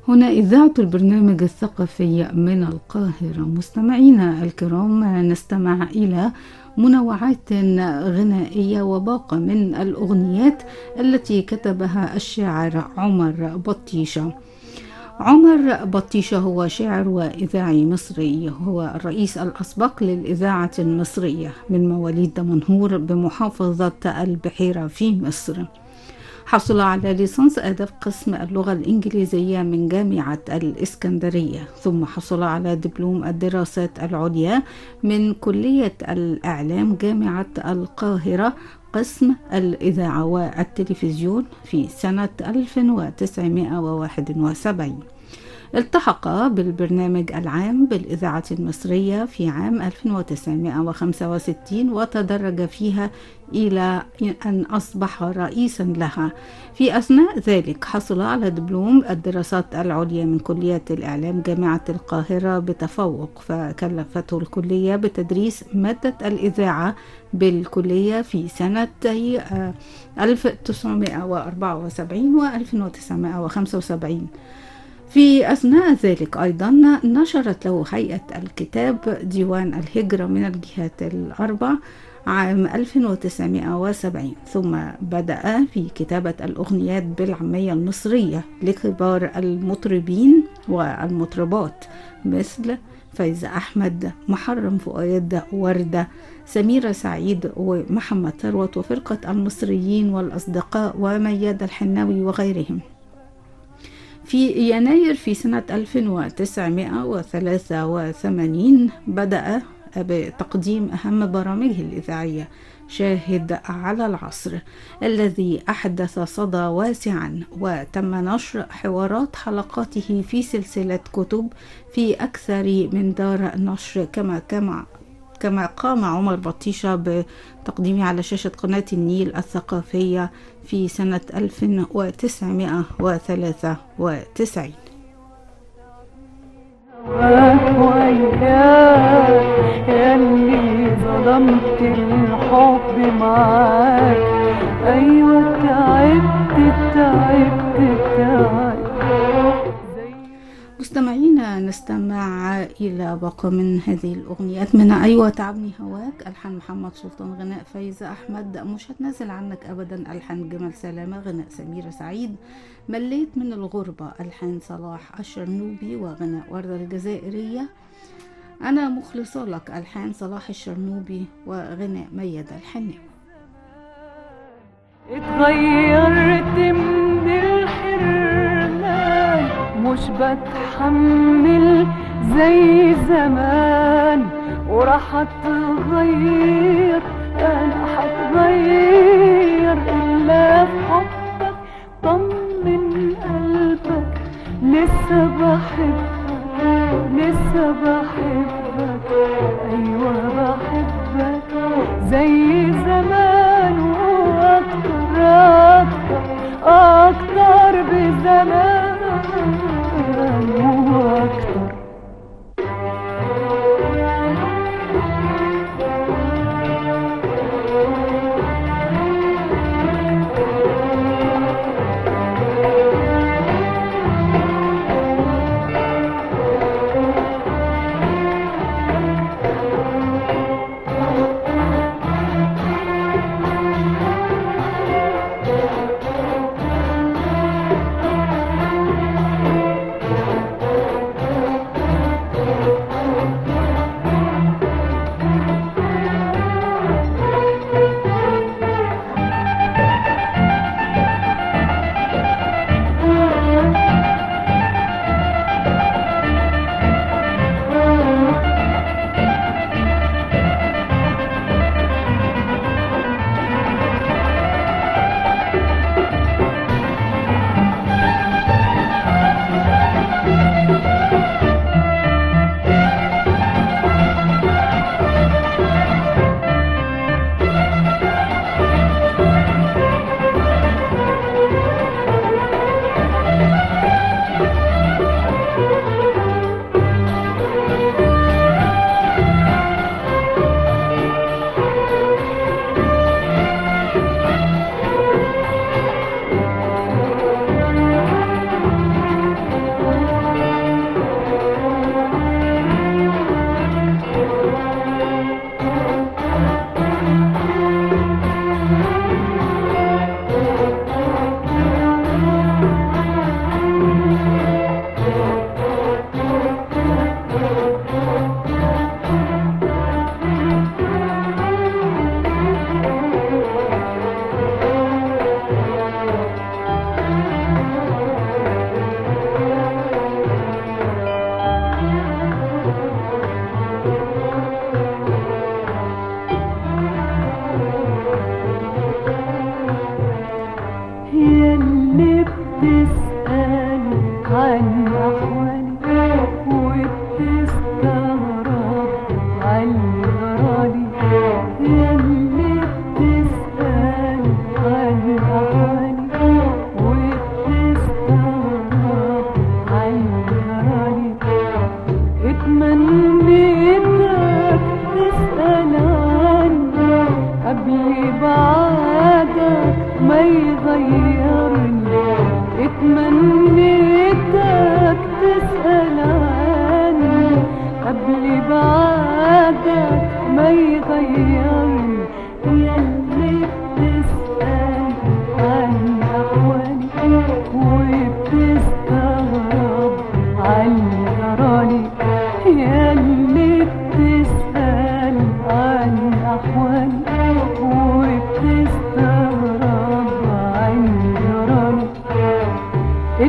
هنا إذاعة البرنامج الثقافي من القاهرة مستمعينا الكرام نستمع إلى منوعات غنائية وباقة من الأغنيات التي كتبها الشاعر عمر بطيشة عمر بطيشة هو شاعر وإذاعي مصري هو الرئيس الأسبق للإذاعة المصرية من مواليد دمنهور بمحافظة البحيرة في مصر حصل على ليسانس آداب قسم اللغة الإنجليزية من جامعة الإسكندرية ثم حصل على دبلوم الدراسات العليا من كلية الإعلام جامعة القاهرة قسم الإذاعة والتلفزيون في سنة 1971 التحق بالبرنامج العام بالإذاعة المصرية في عام 1965 وتدرج فيها إلى أن أصبح رئيسا لها في أثناء ذلك حصل على دبلوم الدراسات العليا من كلية الإعلام جامعة القاهرة بتفوق فكلفته الكلية بتدريس مادة الإذاعة بالكلية في سنتي 1974 و 1975 في أثناء ذلك أيضا نشرت له هيئة الكتاب ديوان الهجرة من الجهات الأربع عام 1970 ثم بدأ في كتابة الأغنيات بالعامية المصرية لكبار المطربين والمطربات مثل فايزة أحمد محرم فؤاد وردة سميرة سعيد ومحمد ثروت وفرقة المصريين والأصدقاء ومياد الحناوي وغيرهم في يناير في سنة 1983 بدأ بتقديم أهم برامجه الإذاعية شاهد على العصر الذي أحدث صدى واسعا وتم نشر حوارات حلقاته في سلسلة كتب في أكثر من دار نشر كما كما كما قام عمر بطيشة بتقديمه على شاشة قناة النيل الثقافية في سنة 1993 ياللي ظلمت الحب معاك ايوه تعبت تعبت تعبت مستمعينا نستمع إلى باقة من هذه الأغنيات من أيوة تعبني هواك ألحان محمد سلطان غناء فايزة أحمد مش هتنازل عنك أبدا ألحان جمال سلامة غناء سميرة سعيد مليت من الغربة ألحان صلاح الشرنوبي وغناء وردة الجزائرية أنا مخلصة لك ألحان صلاح الشرنوبي وغناء ميد الحناوي اتغيرت من الحرمان مش بتحمل زي زمان وراح اتغير انا هتغير الا في حبك طمن قلبك لسه بحبك لسه بحبك ايوه بحبك زي زمان واكتر اكتر اكتر بزمان واكتر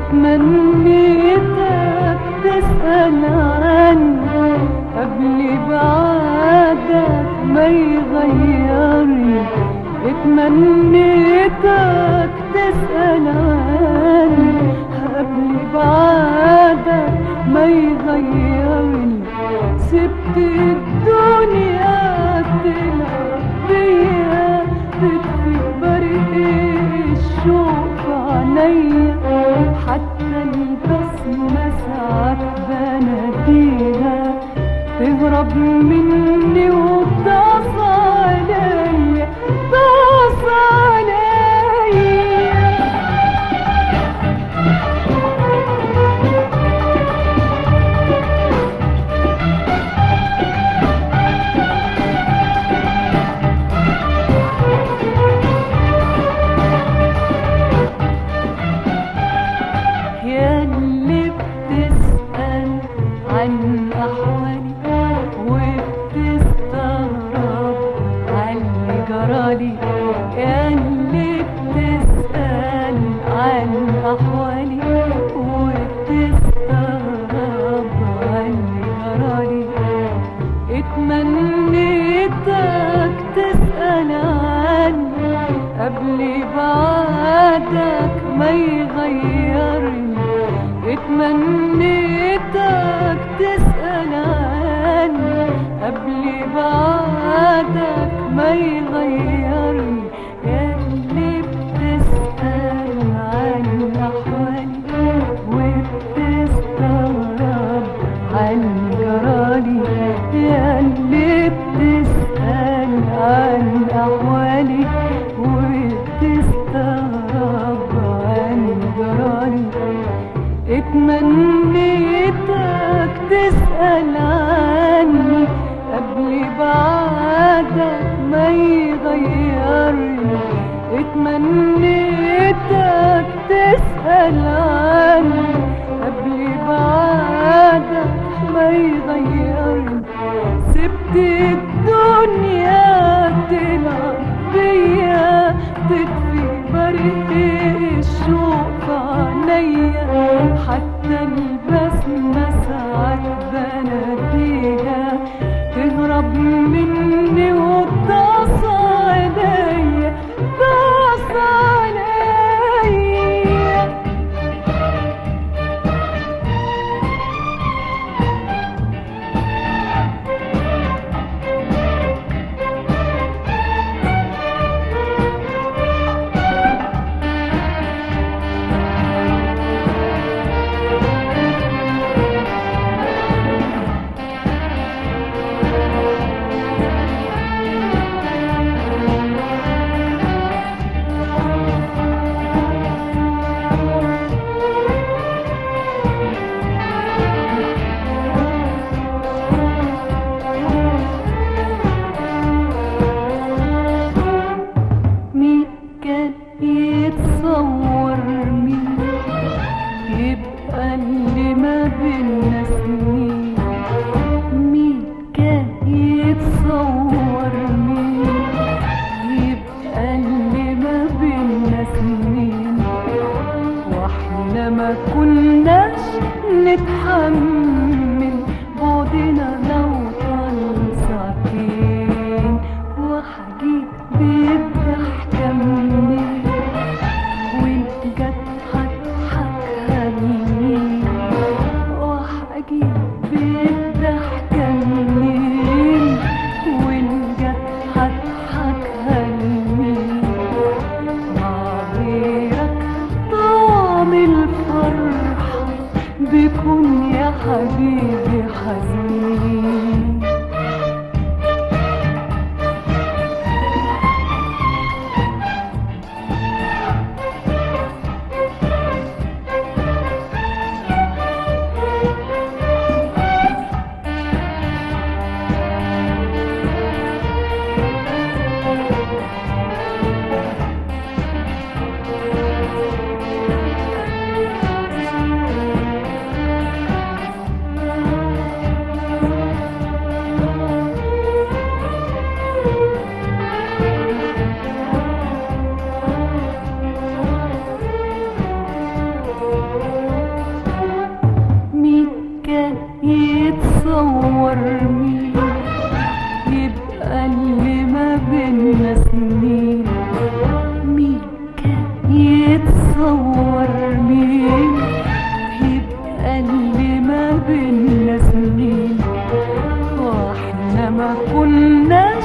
اتمنيتك تسأل عني قبل بعدك ما يغيرني اتمنيتك تسأل عني قبل بعدك ما يغيرني سبت الدنيا تلعب بيا تطفي برق الشوق عينيا حتى البسمة ساعات بناديها تهرب مني وتقص عليا تقص عليا يا اللي بتسأل عن أحوالي وبتستغرب عن اللي جرالي يا اللي بتسأل عن أحوالي وبتستغرب عن اللي جرالي اتمنيتك تسأل عني قبل بعدك ما يغيرني اتمنيتك تسأل عني قبل بعدك ما يغيرني يا اللي بتسأل عن أحوالي وبتستغرب عن جرالي يا اللي بتسأل عن أحوالي وبتستغرب عن جرالي اتمنيتك تسأل عني قبل بعدك ما يغيرني اتمنيتك تسأل عني قبل بعدك ما يغيرني سبت الدنيا تلعب بيا تطفي برق الشوق عينيا حتى البسمة ساعات بناديها تهرب مني وتقص عليا تقص عليا مين كان يتصور مين يبقى اللي ما بينا سنين مين كان يتصور مين يبقى اللي ما بينا سنين واحنا ما كناش نتحمل بعدنا لو طال ساعتين وحجيب بالضحكة منين وانت جت هتضحكها لمين وحجيب بالضحكة منين وانت جت هتضحكها لمين مع غيرك طعم الفرحة بيكون يا حبيبي حزين يتصور مين يبقى اللي ما بينا سنين مين كان يتصور مين يبقى اللي ما بينا سنين واحنا ما كناش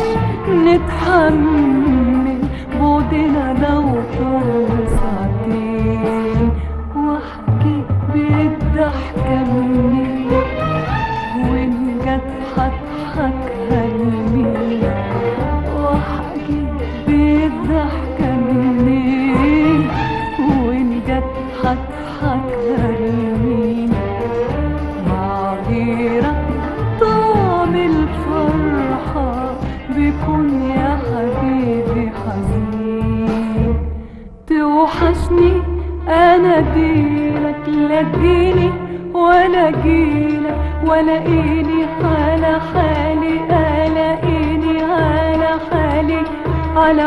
نتحمل بعدنا لو طال ساعتين واحكي بالضحكة منين وإن جت هضحكها لمين واحكي بالضحكة منين وإن جت هضحكها لمين مع غيرك طعم الفرحة بيكون يا حبيبي حزين توحشني انا ديلك لا تجيني ولا جيلك ولا ايدي على حالي الاقيني على حالي على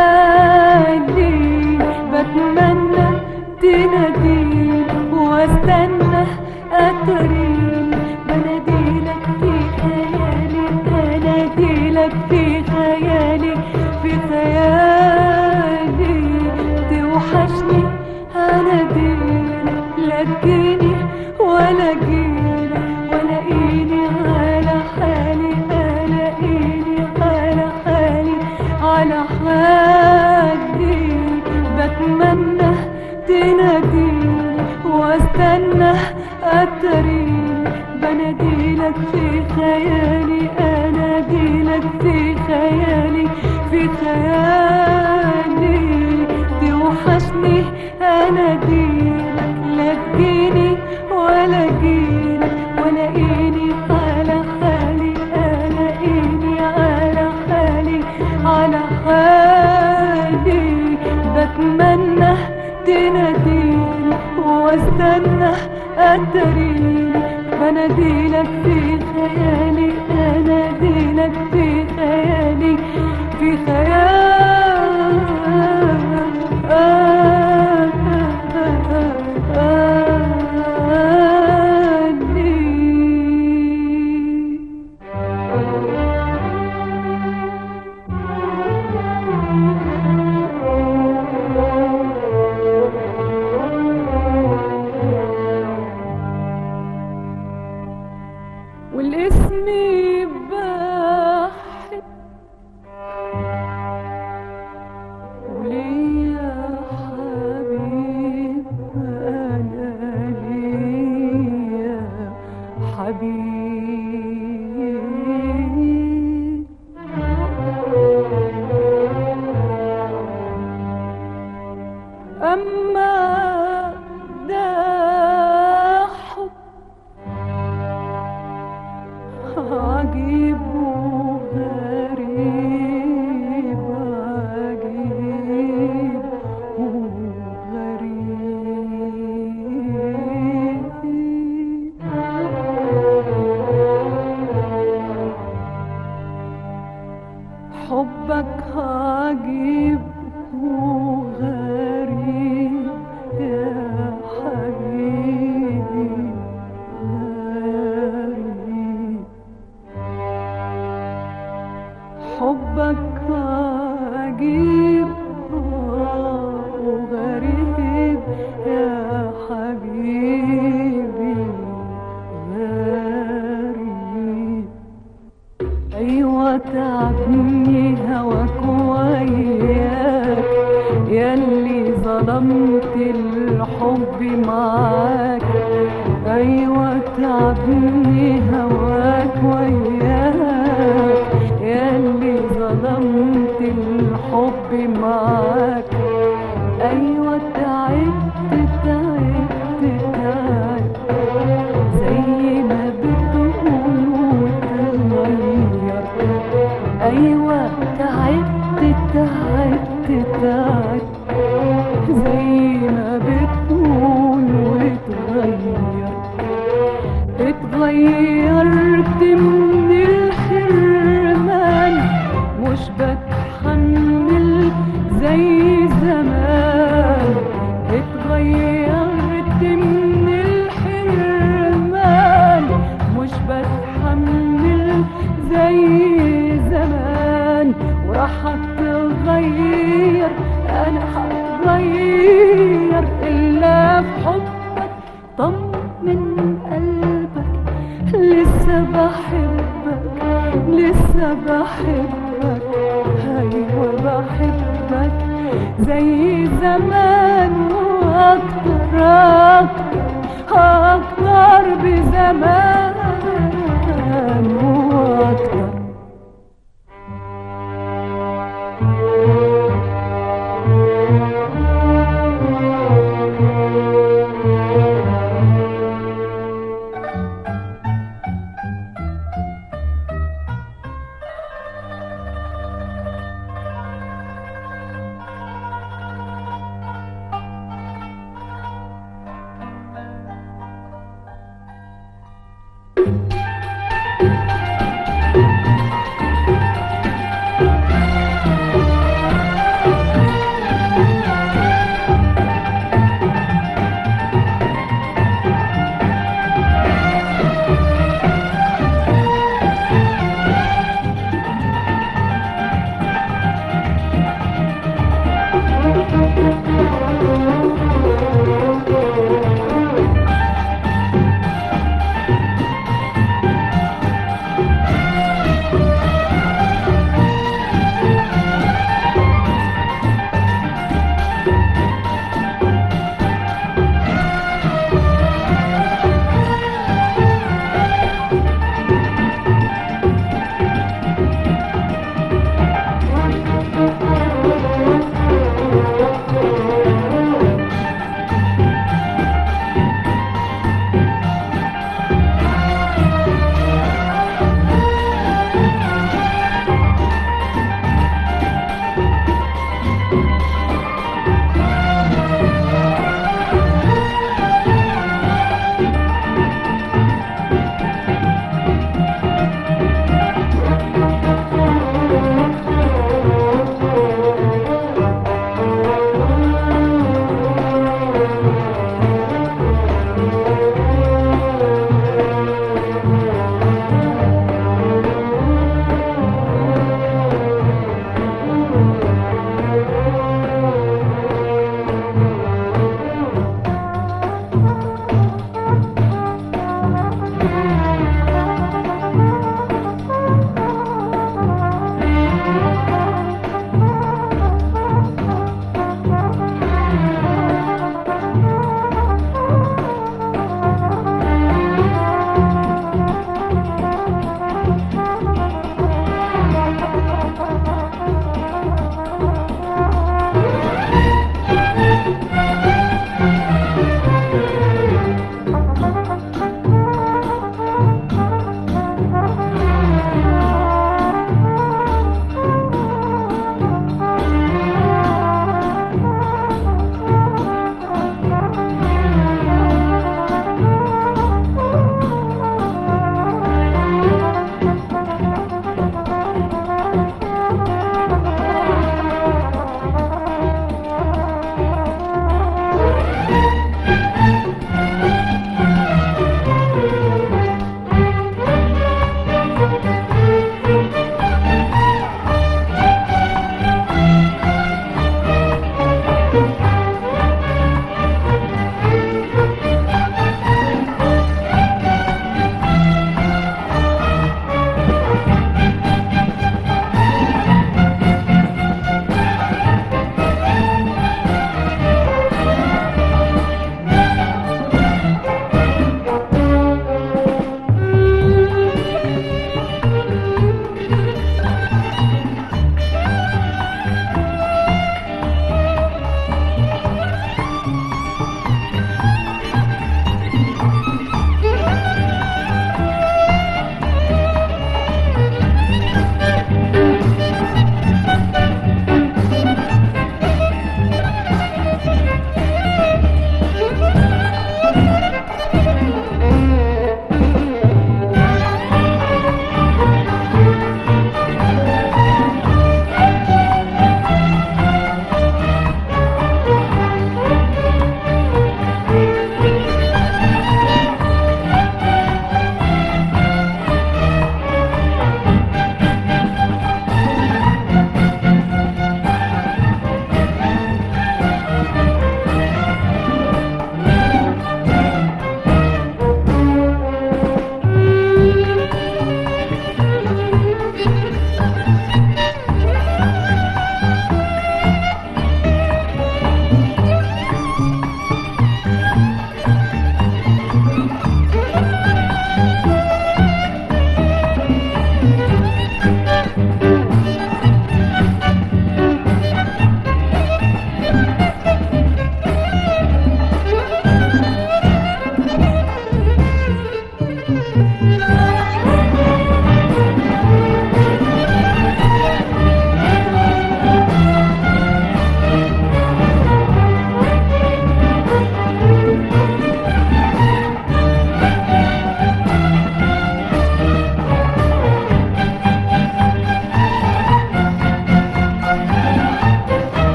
حالي بتمنى تناديني واستنى اتريني بناديلك في خيالي بناديلك في خيالي في خيالي توحشني انا ديلك لا تجيني ولا جيلك ولا ايدي على حالي الاقيني على حالي على حالي بتمنى تناديني واستنى اتريني بناديلك في خيالي اناديلك في خيالي في خيالي توحشني اناديلك لا تجيني ولا جيلك ولا ايدي على حالي الاقيني على حالي على حالي بتمنى تناديني واستنى اتريني بناديلك في خيالي اناديلك في خيالي في خيالي والاسم بحب وليا حبيب انا ليا حبيب اما ده حب عجيب وغريب عجيب وغريب حبك عجيب وغريب يا حبيبي غريب حبك عجيب وغريب يا حبيبي غريب أيوة تعبني هواك وياك ياللي ظلمت الحب معاك أيوة تعبني هواك وياك ياللي ظلمت الحب معاك أيوة تعبت تعبت تعبت زي ما بتقول وتغير أيوة تعبت تعبت تعبت زي ما بتقول وتغير اتغيرت من الحرمان مش بتحمل زي زمان اتغيرت من الحرمان مش بتحمل يتغير إلا في حبك طمن قلبك لسه بحبك لسه بحبك أيوة بحبك زي زمان وأكتر أكتر أكتر بزمان وأكتر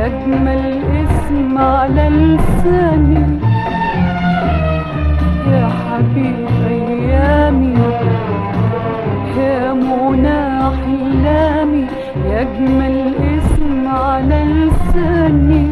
يا أجمل اسم على لساني يا حبيب أيامي يا منى أحلامي يا أجمل اسم على لساني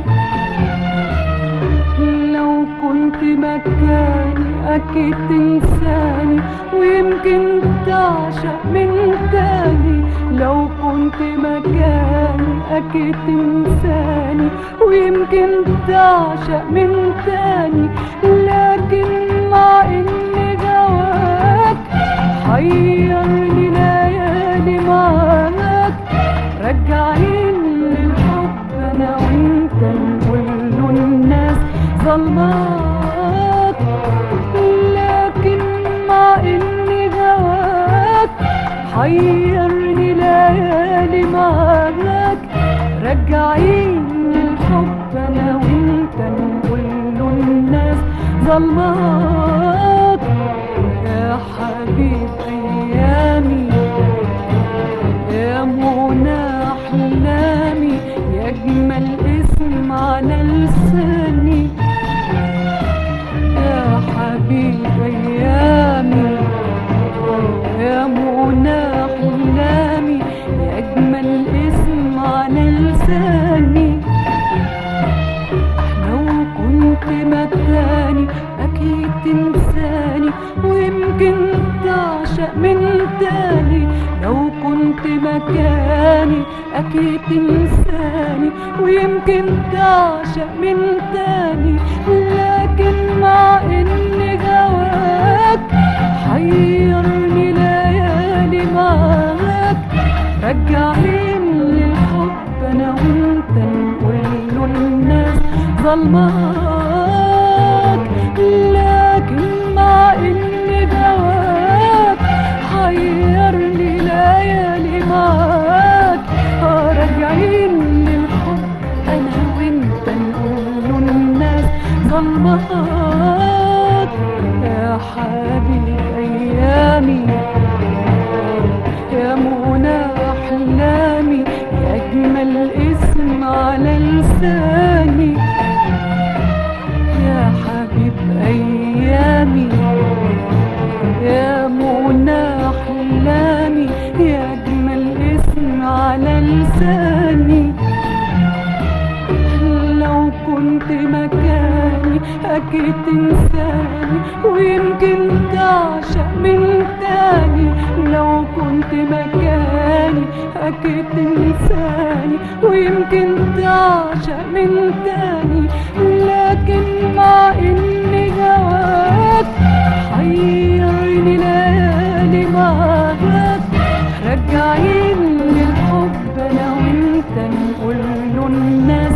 لو كنت مكاني أكيد تنساني ويمكن تعشق من تاني لو كنت مكاني أكيد تنساني ويمكن تعشق من تاني لكن مع إن جواك حيرني ليالي معاك رجعين للحب أنا وأنت نقول له الناس ظلماك لكن مع إني هواك حيرني ليالي معاك رجعين للحب أنا وأنت نقول له الناس ظلماك يا حبيب أيامي يا منى أحلامي يا أجمل اسم على لساني يا حبيب أيامي يا منى أحلامي يا أجمل اسم على لساني لو كنت مكاني أكيد تنساني ويمكن تعشق من تاني لو كنت مكاني أكيد تنساني ويمكن تعشق من تاني لكن مع إن هواك حيرني ليالي معاك رجعين للحب أنا وأنت نقول له الناس ظلماك لكن مع إن هواك حيرني ليالي معاك آه راجعين للحب أنا وأنت نقول له الناس ظلماك يا حبيبي أيامي يا منى أحلامي يا أجمل اسم على لساني يا حبيب أيامي يا منى أحلامي يا أجمل اسم على لساني لو كنت مكاني أكيد تنساني ويمكن تعشق من تاني لو كنت مكاني أكيد تنساني ويمكن تعشق من تاني لكن مع إني هواك حيرني ليالي معاك رجعين للحب أنا وأنت نقول له الناس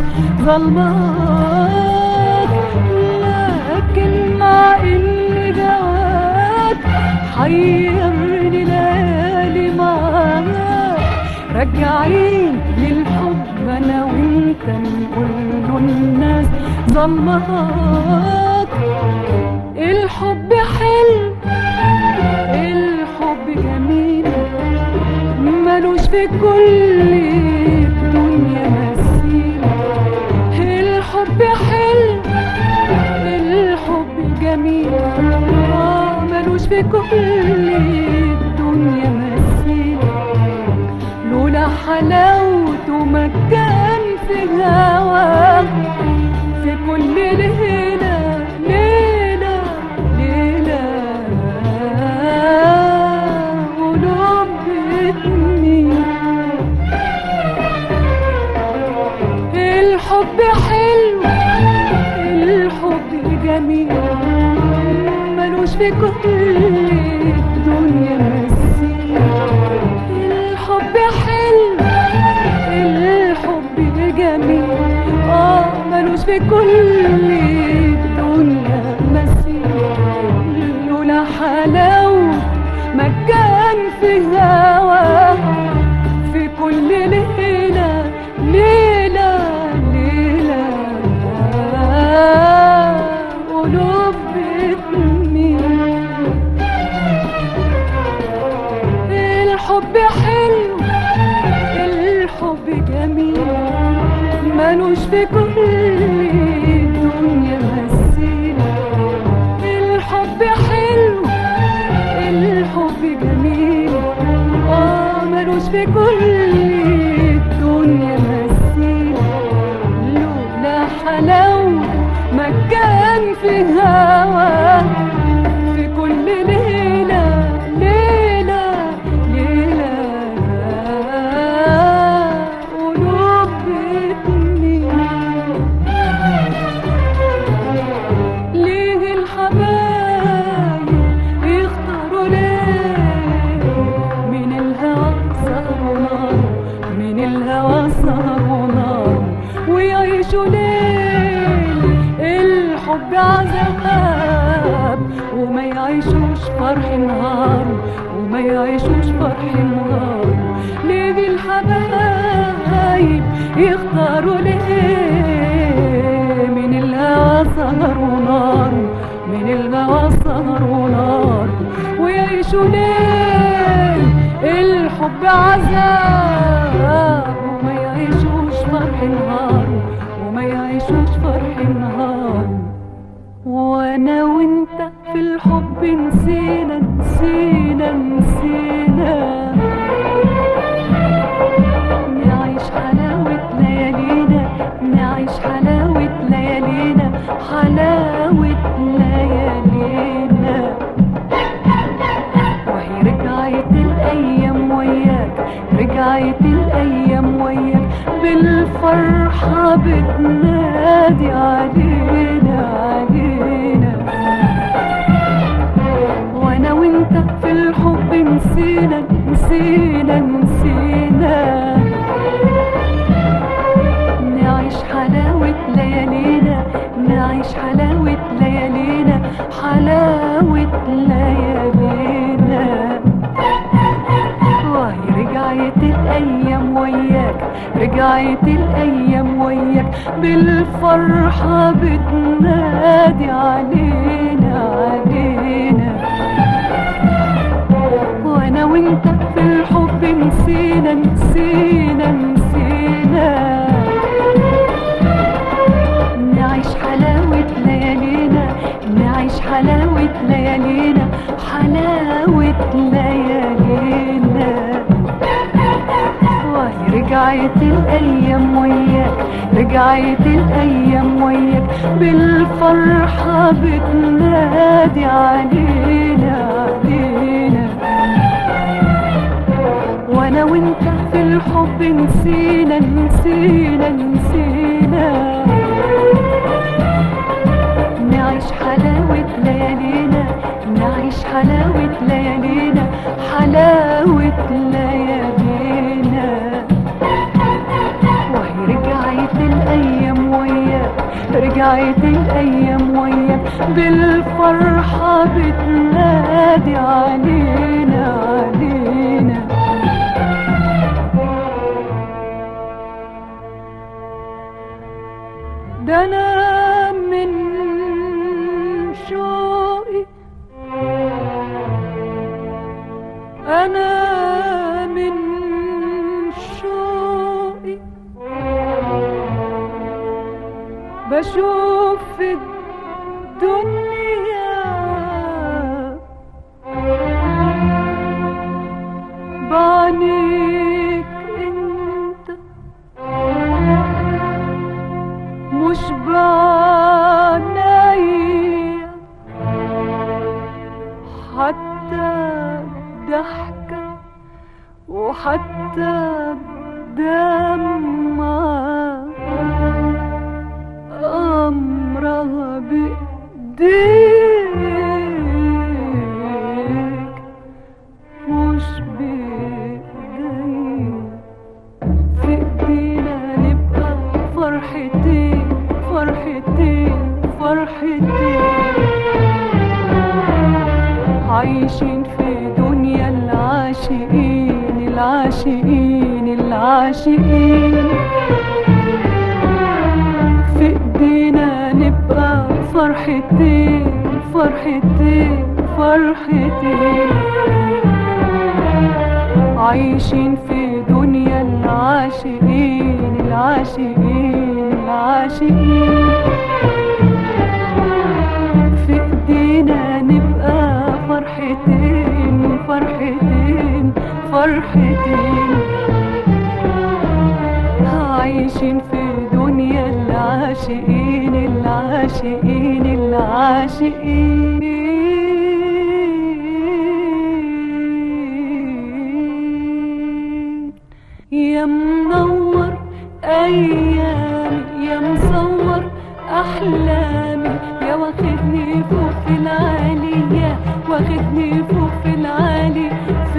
ظلماك لكن مع إني جواك حيرني ليالي معاك رجعين للحب أنا وأنت نقول له الناس ظلماك الحب حلو الحب جميل ملوش في كل الدنيا مثيل الحب حلو الحب جميل آه ملوش في كل الدنيا مثيل لولا حلاوته ما كان في هواك في كل ليلة ليلة ليلة قلوب بتميل الحب حلو الحب جميل ملوش في كل الدنيا مثيل الحب حلو الحب جميل اه ملوش في كل الدنيا مثيل لولا حلاوة ما كان في هوا في كل ليلة ليلة ليلة قلوب بتميل الحب حلو الحب جميل ملوش في كل الدنيا مثيل الحب حلو الحب جميل اه ملوش في كل الدنيا مثيل لولا حلاوة ما كان في هوا في كل ليلة ليلة ليلة قلوب بتميل ليه الحبايب يختاروا ليه من الهوى سهروا نار من الهوى سهروا نار ويعيشوا ليل الحب عذاب وما يعيشوش فرح نهار وما يعيشوش فرح نهار ليه الحبايب يختاروا ليه من الهوى سهر ونار من الهوى سهر ونار ويعيشوا ليه الحب عذاب وما يعيشوش فرح نهار وما يعيشوش فرح نهار وانا وانت في الحب نسينا نسينا نسينا نعيش حلاوة ليالينا نعيش حلاوة ليالينا حلاوة ليالينا وهي رجعت الأيام وياك رجعت الأيام وياك بالفرحة بتنادي علينا علينا وانا وانت في الحب نسينا نسينا نسينا نعيش حلاوة ليالينا نعيش حلاوة ليالينا حلاوة ليالينا وهي رجعت الأيام وياك رجعت الأيام وياك بالفرحة بتنادي علينا علينا وانا وانت في الحب نسينا نسينا نسينا نعيش حلاوة ليالينا نعيش حلاوة ليالينا حلاوة ليالينا وهي رجعت الأيام وياك رجعت الأيام وياك بالفرحة بتنادي علينا علينا وانا وانت في الحب نسينا نسينا نسينا نعيش حلاوة ليالينا نعيش حلاوة ليالينا حلاوة ليالينا وهي رجعت الأيام وياك رجعت الأيام وياك بالفرحة بتنادي علينا علينا ده أنا من شوقي أنا من شوقي بشوف في الدنيا بعينيك انت مش بعينيا حتى ضحكة وحتى دمعة أمرها بإيديك مش بإيديا في ايدينا نبقى فرحتين فرحتين فرحتين عايشين في دنيا العاشقين العاشقين العاشقين في ايدينا نبقى فرحتين فرحتين فرحتين عايشين في دنيا العاشقين العاشقين العاشقين في ايدينا نبقى فرحتين فرحتين فرحتين عايشين في دنيا العاشقين العاشقين العاشقين يا منور ايامي يا مصور احلامي يا واخدني فوق في العالية واخدني فوق في العالي في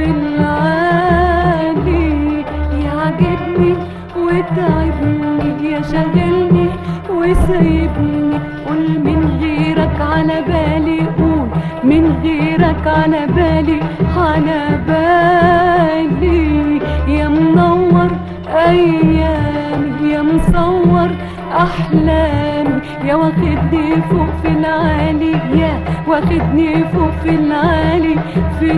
العالي يعجبني وتعبني يا شاغلني وسايبني قول من غيرك على بالي قول من غيرك على بالي على بالي يا منور ايامي يا مصور احلامي يا واخدني فوق في العالي يا واخدني فوق في العالي في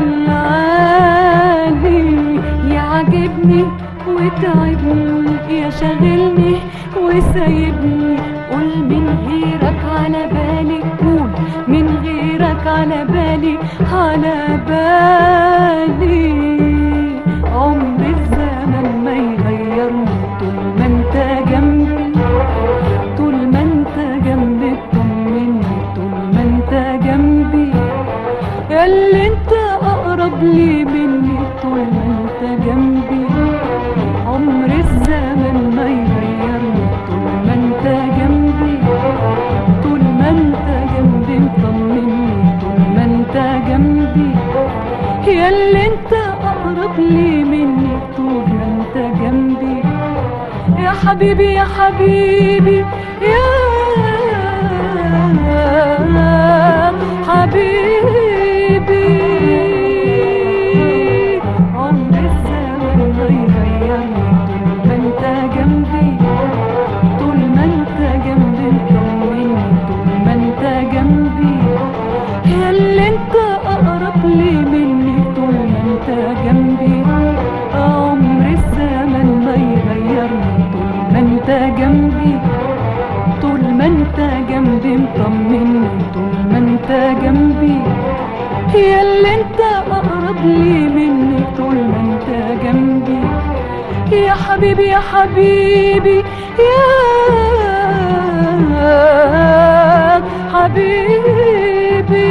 العالي يعجبني وتعبني يا شاغلني وسايبني قول من غيرك على بالي قول من غيرك على بالي على بالي عمر الزمن ما يغيرني طول ما انت جنبي طول ما انت جنبي تطمني طول ما انت جنبي ياللي انت اقرب لي مني طول ما انت جنبي عمر الزمن ما يغيرني طول ما انت جنبي طول ما انت جنبي مطمني طول ما انت جنبي ياللي انت اقرب لي مني طول ما انت جنبي يا حبيبي يا حبيبي يا حبيبي عمر الزمن ما يغيرني طول ما انت جنبي طول ما انت جنبي مطمني طول ما انت جنبي يا اللي انت اقرب لي مني طول ما انت جنبي عمر الزمن ما يغيرني طول ما انت جنبي طول ما انت جنبي مطمني طول ما انت جنبي يا اللي انت اقرب لي مني طول ما انت جنبي يا حبيبي يا حبيبي يا حبيبي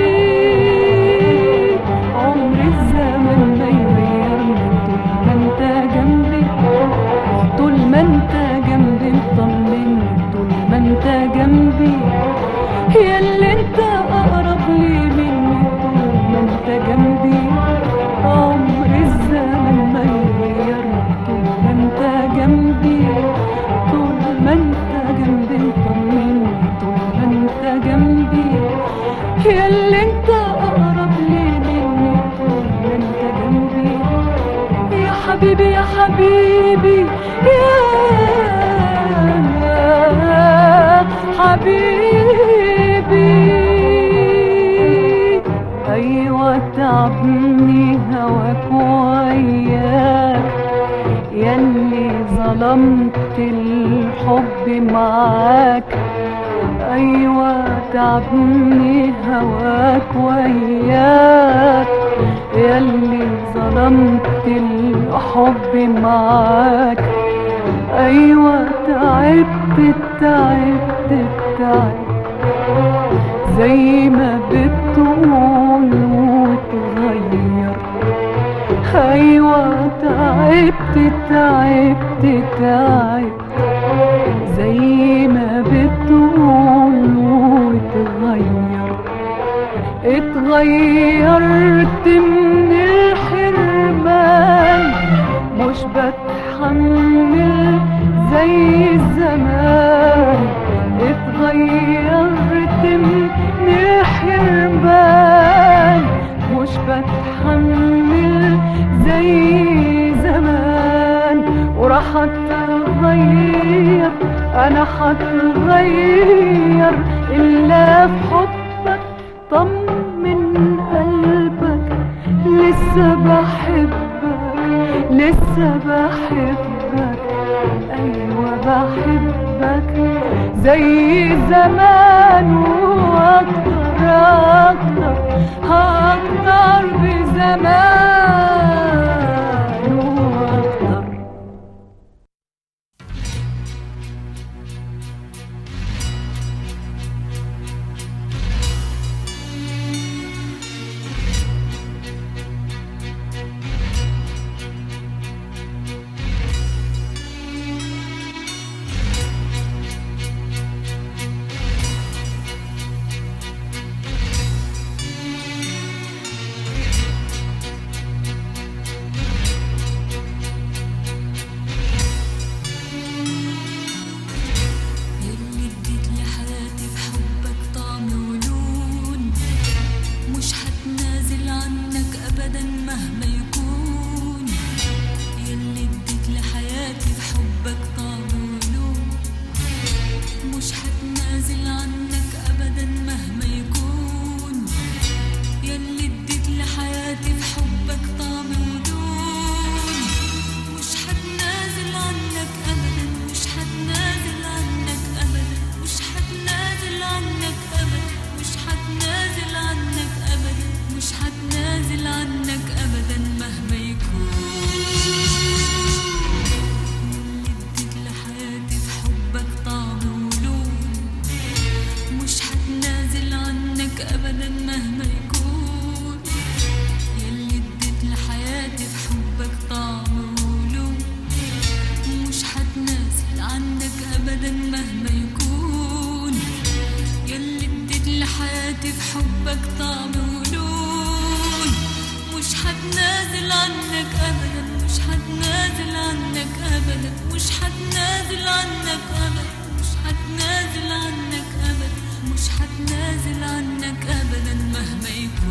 عمر الزمن ما يغيرني طول ما انت جنبي طول ما انت جنبي مطمني طول ما انت جنبي يا اللي انت اقرب لي مني طول ما انت جنبي عمر الزمن ما يغيرني طول ما انت جنبي طول ما انت جنبي مطمني طول ما انت جنبي يا اللي انت اقرب لي مني طول ما انت جنبي يا حبيبي يا حبيبي يا حبيبي أيوة تعبني هواك وياك ياللي ظلمت الحب معاك أيوة تعبني هواك وياك ياللي ظلمت الحب معاك أيوة تعبت تعبت تعبت زي ما بتقول وتغير أيوة تعبت تعبت تعبت زي ما بتقول وتغير اتغيرت من الحرمان مش بتحمل زي الزمان اتغيرت من الحرمان مش بتحمل زي زمان وراح اتغير انا هتغير الا في حبك طمن قلبك لسه بحبك لسه بحبك ايوه بحبك زي زمان واكتر اكتر اكتر بزمان واكتر اللي اديت لحياتي في حبك طعم ولون مش هتنازل عنك ابدا مهما يكون يلي اديت لحياتي في حبك طعم ولون مش هتنازل عنك ابدا مهما يكون يلي اديت لحياتي في حبك طعم ولون مش هتنازل عنك ابدا مش هتنازل عنك ابدا مش هتنازل عنك ابدا مش هتنازل عنك ابدا مش هتنازل عنك ابدا مهما يكون اللي اديت لحياتي في حبك طعم ولون مش هتنازل عنك ابدا مهما يكون يلي اديت لحياتي في حبك طعم ولون مش هتنازل عنك ابدا مهما يكون يلي اديت لحياتي في حبك طعم ولون مش هتنازل عنك ابدا مش هتنازل عنك ابدا مش هتنازل عنك ابدا مش هتنازل عنك ابدا مش هتنازل عنك ابدا مهما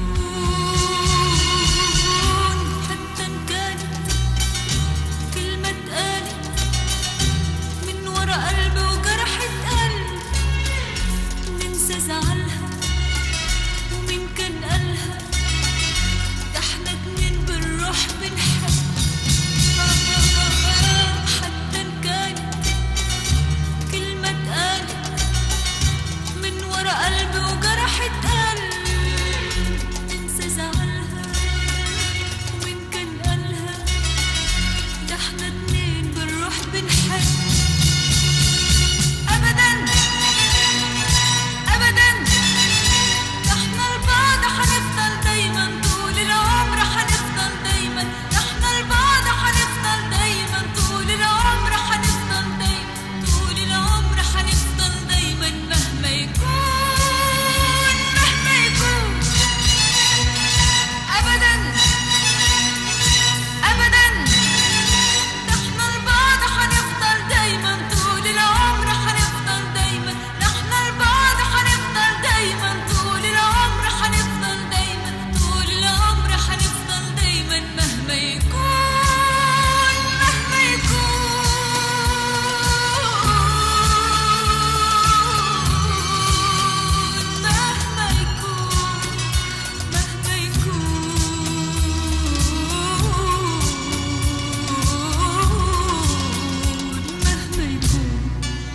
يكون حتى ان كانت كلمة اتقالت من ورا قلب وجرحت قلب ننسى زعلها ومين كان قالها ده احنا اتنين بالروح بنحب حتى ان كانت كلمة اتقالت من ورا قلب وجرحت قلب ننسى زعلها ومين كان قالها ده احنا اتنين بالروح بنحب ابدا ابدا ده احنا لبعض هنفضل دايما طول العمر هنفضل دايما ده احنا لبعض هنفضل دايما طول العمر هنفضل دايما طول العمر هنفضل دايما مهما يكون مهما يكون ابدا ابدا ده احنا لبعض هنفضل دايما طول العمر هنفضل دايما ده احنا لبعض هنفضل دايما طول العمر هنفضل دايما طول العمر هنفضل دايما مهما يكون مهما يكون مهما يكون مهما يكون مهما يكون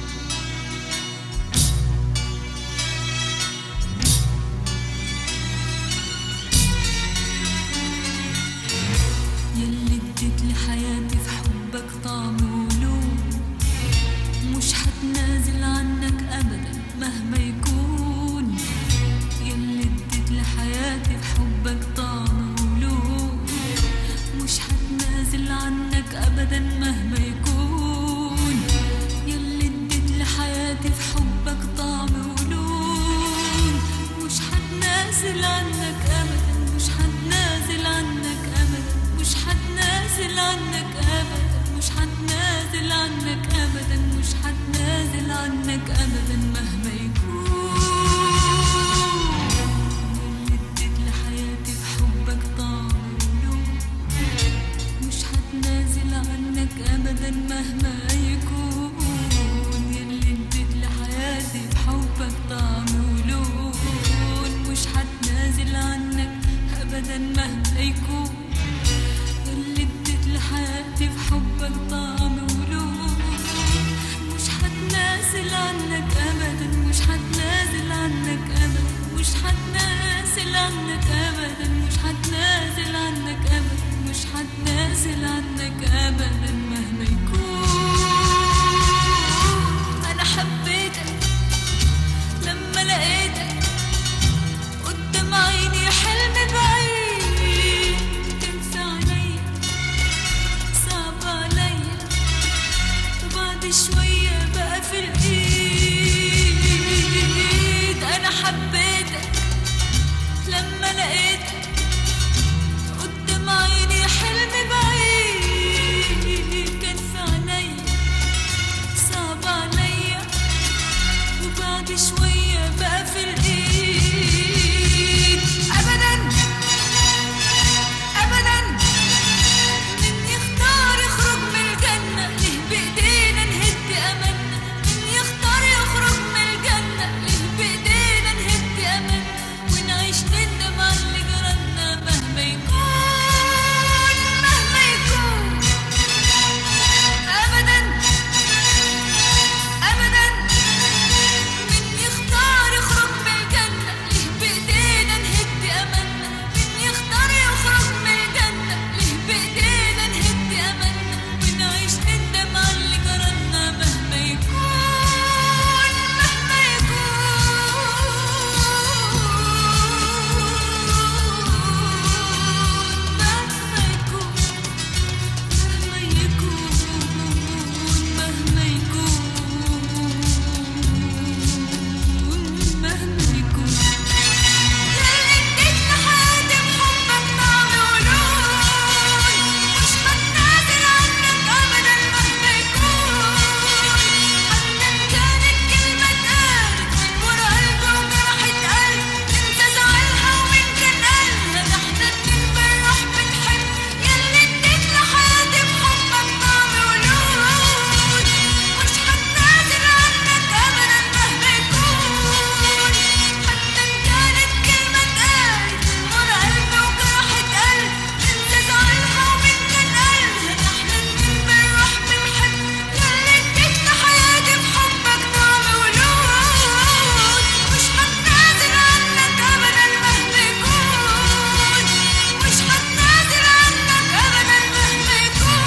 يلي اديت لحياتي في حبك طعم ولون مش هتنازل عنك ابدا مهما يكون يلي اديت لحياتي في حبك طعم ولون مش هتنازل عنك ابدا مهما يكون يلي اديت لحياتي في حبك طعم ولون مش هتنازل عنك ابدا مش هتنازل عنك ابدا مش هتنازل عنك ابدا مش هتنازل عنك ابدا مش هتنازل عنك ابدا مهما يكون اللي اديت لحياتي في حبك طعم ولون مش هتنازل عنك ابدا مهما يكون يلي اديت لحياتي في حبك طعم ولون مش هتنازل عنك ابدا مهما يكون يلي اديت لحياتي في حبك طعم ولون مش هتنازل حتنازل عنك ابدا مش حتنازل عنك ابدا مش حتنازل عنك ابدا مش حتنازل عنك ابدا مش حتنازل عنك ابدا مهما يكون انا حبيتك لما لقيتك قدام عيني حلم بعيد تنسى عليا صعب عليا وبعد شوية بقى في الإيد أنا حبيتك لما لقيتك قدام عيني حلم بعيد كان في عينيا صعب عليا وبعد شوية بقى في الإيد أبدا أبدا من يختار يخرج من الجنة ليه بإيدينا نهد أملنا من يختار يخرج من الجنة ليه بإيدينا نهد أملنا ونعيش ندم على اللي جرالنا مهما يكون مهما يكون أبدا أبدا من يختار يخرج من الجنة ليه بإيدينا نهد أملنا من يختار يخرج من الجنة ليه بإيدينا نهد أملنا ونعيش ندم على اللي جرالنا مهما يكون مهما يكون مهما يكون مهما يكون مهما يكون مهما يكون ياللي اديتنا حياتي بحبك طعم ولون مش بتنازل عنك ابدا مهما يكون حتى ان كانت كلمة اتقالت من ورا قلبي وجرحت قلبي انت زعلها ومين كان قالها ده احنا اتنين بنروح بنحب ياللي اديتنا حياتي بحبك طعم ولون مش هتنازل عنك ابدا مهما يكون حتى ان كانت كلمة اتقالت من ورا قلبي وجرحت قلبي انت زعلها ومين كان قالها ده احنا اتنين بنروح بنحب ياللي اديتنا حياتي بحبك طعم ولون مش هتنازل عنك ابدا مهما يكون مش هتنازل عنك ابدا مهما يكون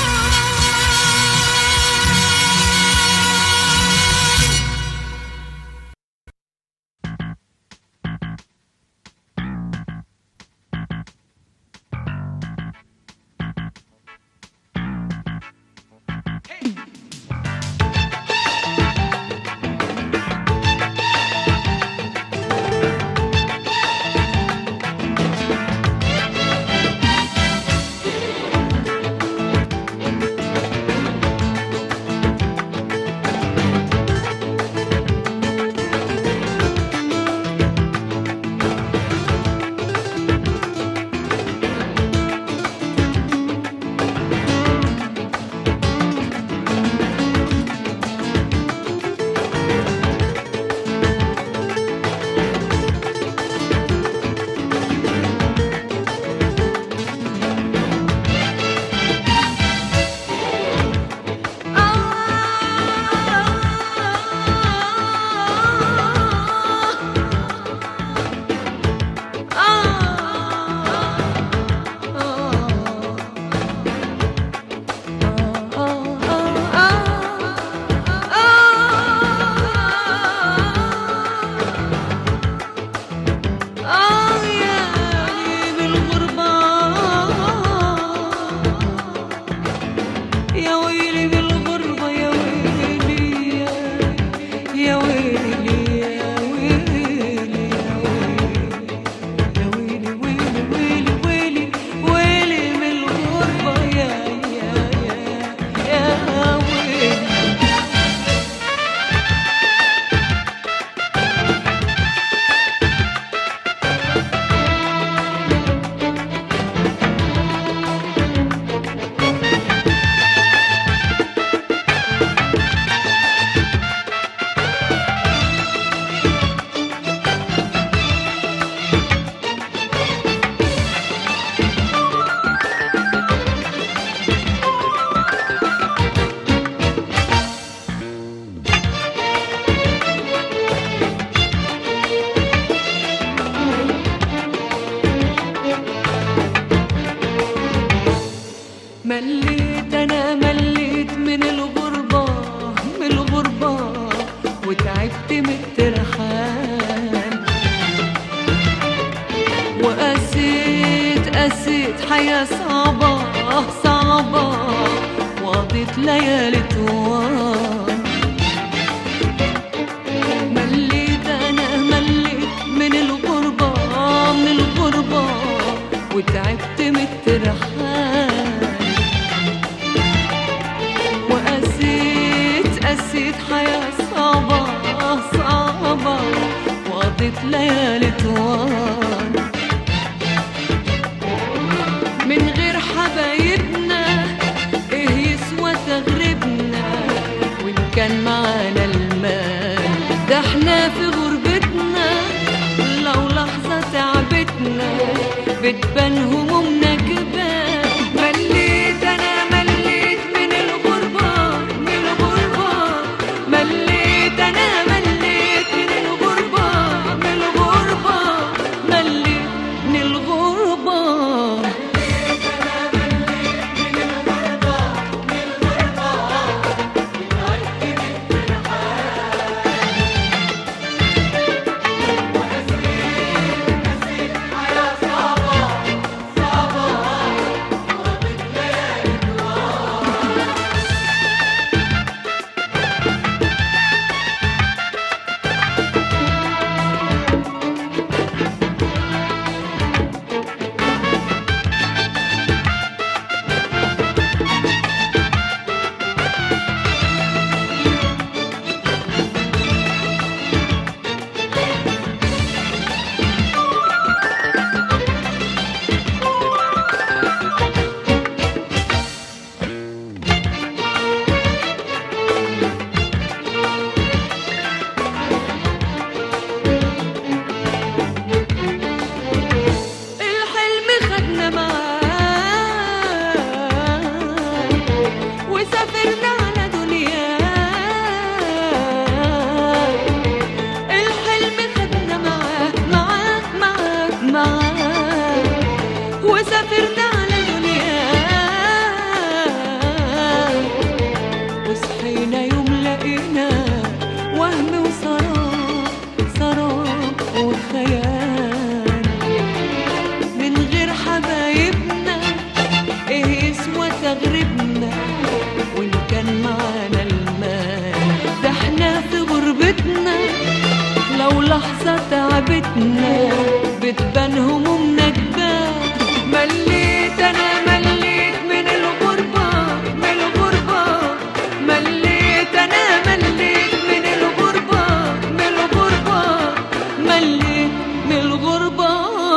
آه يا بالغربة يا ويلي بالغربة يا ويلي يا ويلي يا ويلي يا ويلي يا ويلي ويلي ويلي ويلي ويلي بالغربة يا يا يا يا ويلي وتعبت من الترحال وقسيت قسيت حياة صعبة صعبة وقضيت ليالي طوال مليت أنا مليت من الغربة من الغربة وتعبت من الترحال وقسيت قسيت حياة صعبة صعبة وقضيت ليالي طوال من غير حبايبنا ايه يسوى تغربنا وان كان معانا المال ده احنا في غربتنا لو لحظة تعبتنا بتبان همومنا جبال مليت انا مليت من الغربة من الغربة مليت انا مليت من الغربة من الغربة مليت من الغربة الحلم خدنا معاه وسافرنا على دنيا الحلم خدنا معاه معاه معاه معاه وسافرنا على دنيا وصحينا يوم لقينا وهم وسراب سراب وخيال من غير حبايبنا ايه يسوى تغربنا وان كان معانا المال ده احنا في غربتنا لو لحظة تعبتنا بتبان همومنا جبال مليت انا مليت من الغربة من الغربة مليت انا مليت من الغربة من الغربة مليت من الغربة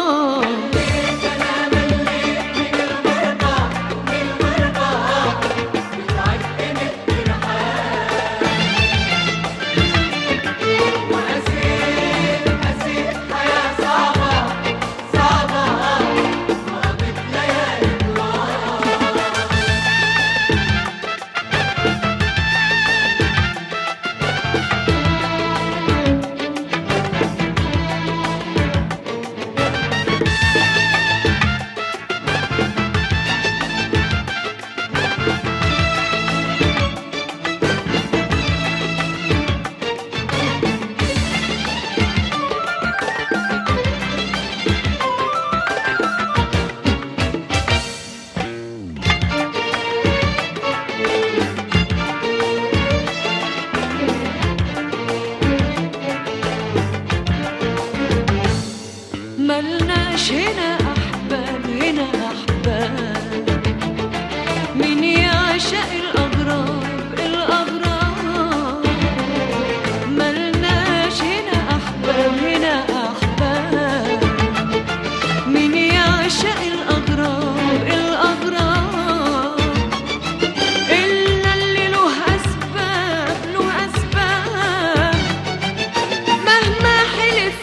ملناش هنا أحباب هنا أحباب مين يعشق الأغراب الأغراب ملناش هنا أحباب هنا أحباب مين يعشق الأغراب الأغراب إلا اللي له أسباب له أسباب مهما حلف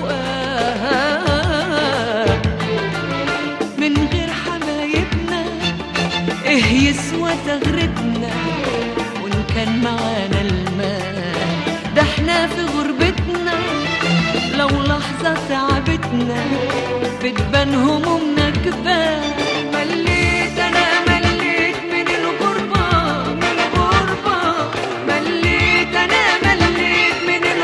أوقات من غير حبايبنا إيه يسوى تغربنا وإن كان معانا المال ده احنا في غربتنا لو لحظة تعبتنا بتبان همومنا كفاية مليت أنا مليت من الغربة من الغربة مليت أنا مليت من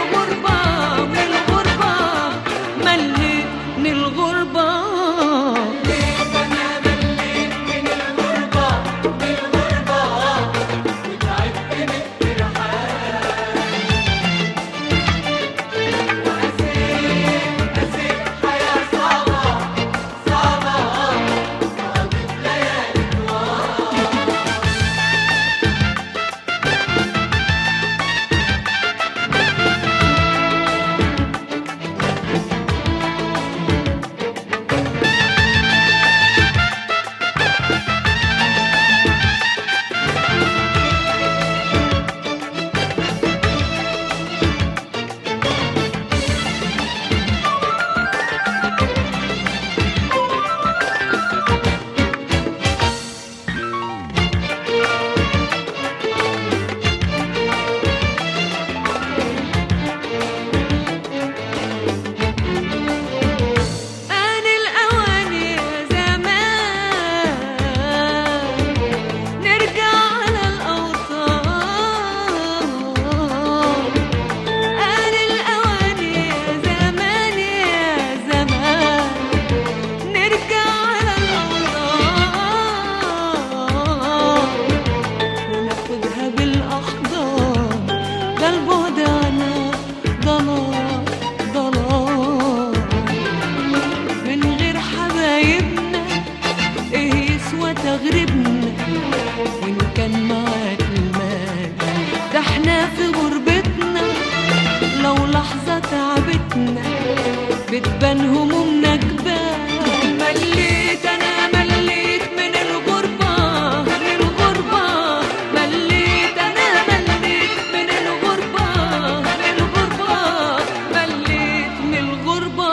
بتبان همومنا جبال مليت انا مليت من الغربة من الغربة مليت انا مليت من الغربة من الغربة مليت من الغربة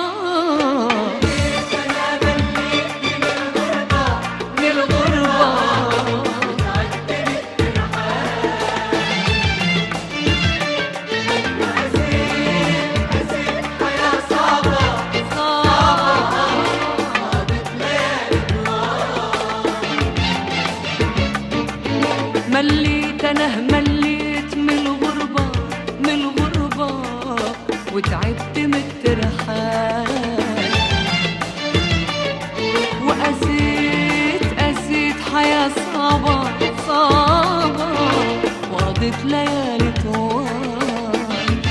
من الغربة مليت انا مليت من الغربة من الغربة وتعبت من الترحال وقسيت قسيت حياة صعبة صعبة وقضيت ليالي طوال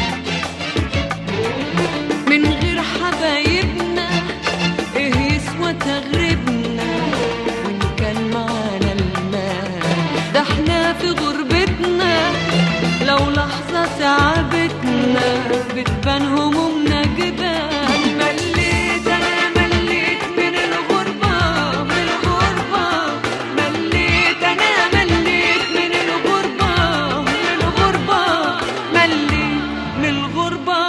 من غير حبايبنا ايه يسوى تغربنا وان كان معانا المال ده احنا في غربتنا لو لحظة تعبتنا بتبان همومنا جبال مليت انا مليت من الغربة من الغربة مليت انا مليت من الغربة من الغربة مليت من الغربة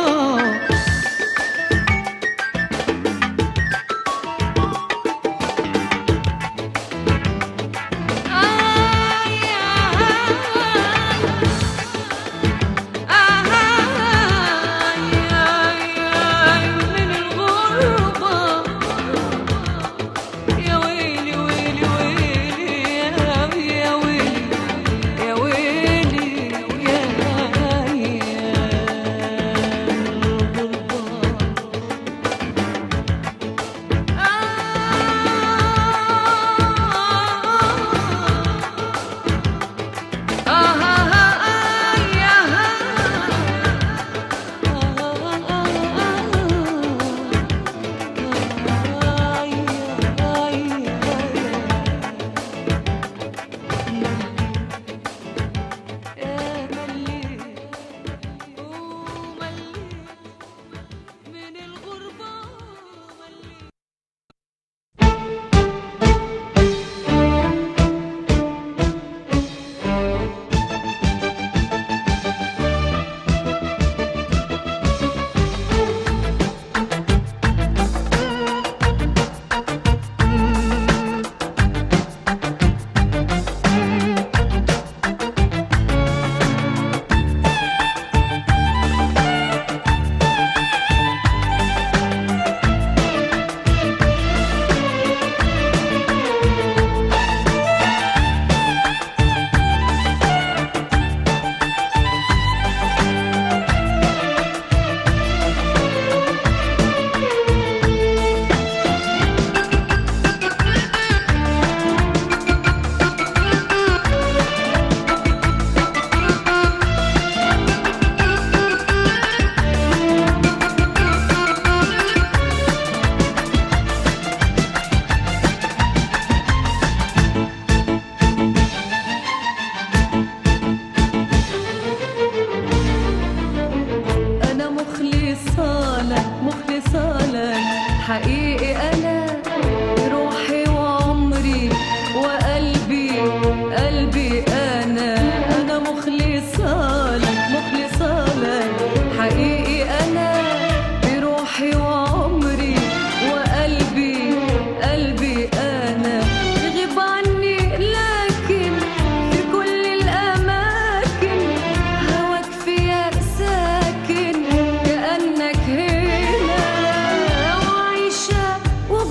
من الغربة يا ويلي ويلي ويلي يا ويلي يا ويلي يا من الغربة مليت أنا مخلصة لك مخلصة لك حقيقي أنا روحي وعمري وقلبي قلبي أنا أنا مخلصة لك مخلصة لك حقيقي أنا بروحي وعمري وقلبي قلبي أنا تغيب عني لكن في كل الأماكن هواك فيا ساكن كأنك هنا وعايشة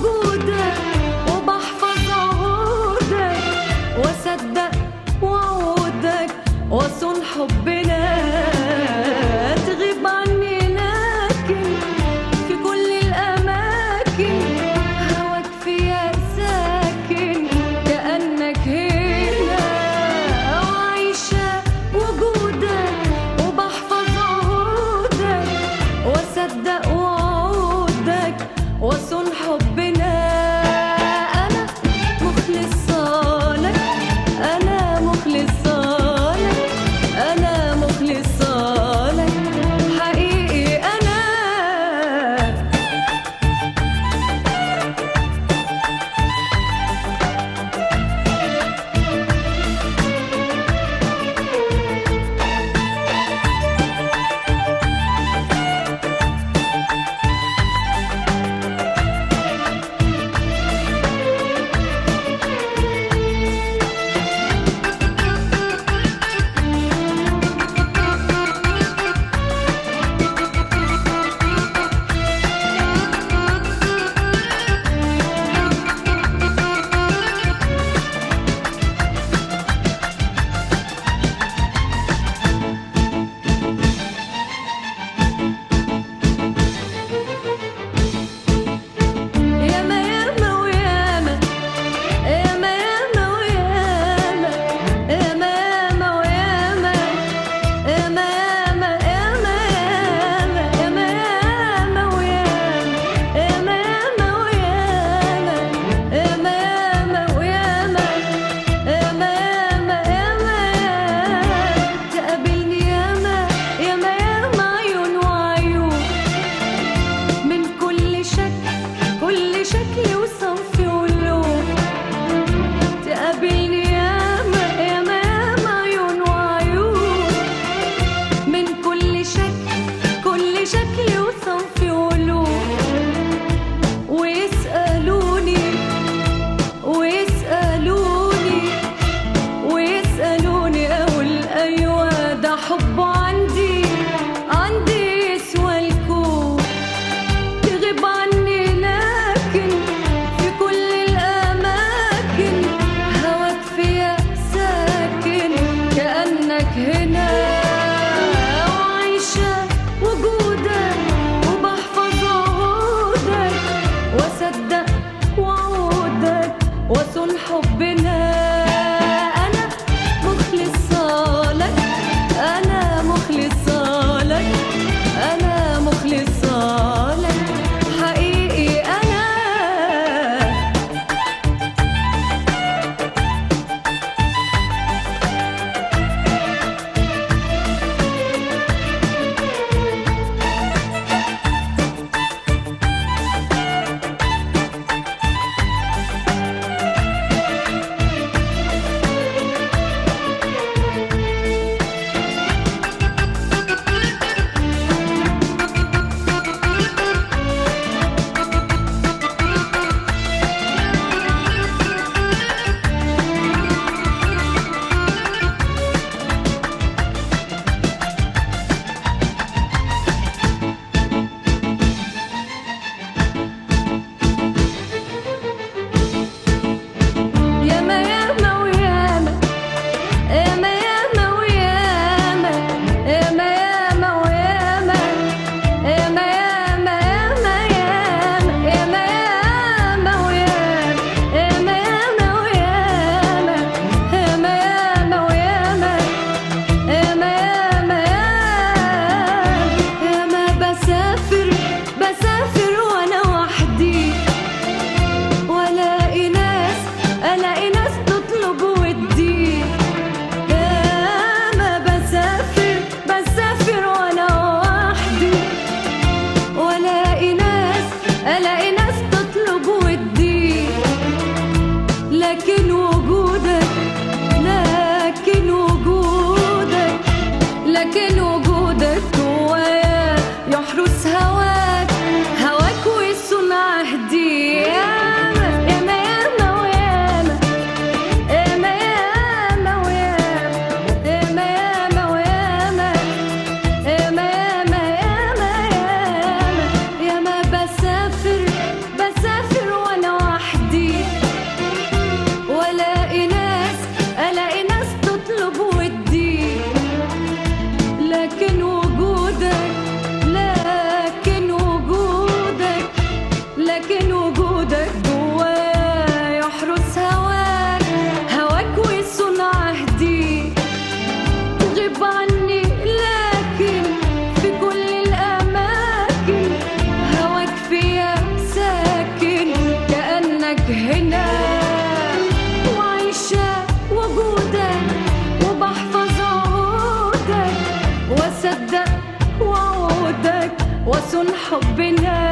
حبنا